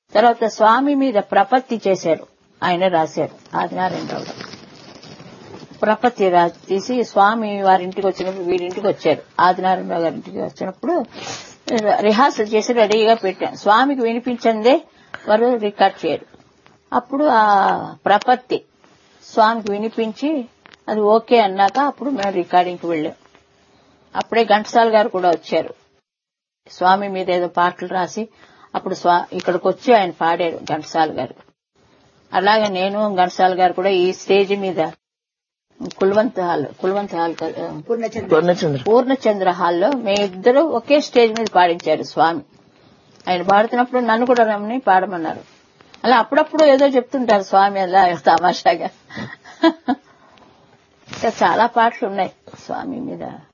తర్వాత స్వామి మీద ప్రపత్తి చేశారు ఆయన రాశారు ఆదినారాయణరావు ప్రపత్తి రా తీసి స్వామి వారింటికి వచ్చినప్పుడు వీరింటికి వచ్చారు ఆదినారాయణరావు గారింటికి వచ్చినప్పుడు రిహార్సల్ చేసి రెడీగా పెట్టాం స్వామికి వినిపించందే వారు రికార్డ్ చేయరు అప్పుడు ఆ ప్రపత్తి స్వామికి వినిపించి అది ఓకే అన్నాక అప్పుడు మేము రికార్డింగ్కి వెళ్ళాం అప్పుడే ఘంటసాల గారు కూడా వచ్చారు స్వామి మీద ఏదో పాటలు రాసి అప్పుడు స్వా ఇక్కడికి వచ్చి ఆయన పాడారు ఘంటసాల గారు అలాగే నేను ఘంటసాల గారు కూడా ఈ స్టేజ్ మీద కుల్వంత్ హాల్ కుల్వంత్ హాల్ కదా, పూర్ణచంద్ర పూర్ణచంద్ర హాల్లో మేమిద్దరు ఒకే స్టేజ్ మీద పాడించారు స్వామి ఆయన పాడుతున్నప్పుడు నన్ను కూడా రమ్మని పాడమన్నారు అలా అప్పుడప్పుడు ఏదో చెప్తుంటారు స్వామి అలా తమాషాగా ఇంకా చాలా పాటలు ఉన్నాయి స్వామి మీద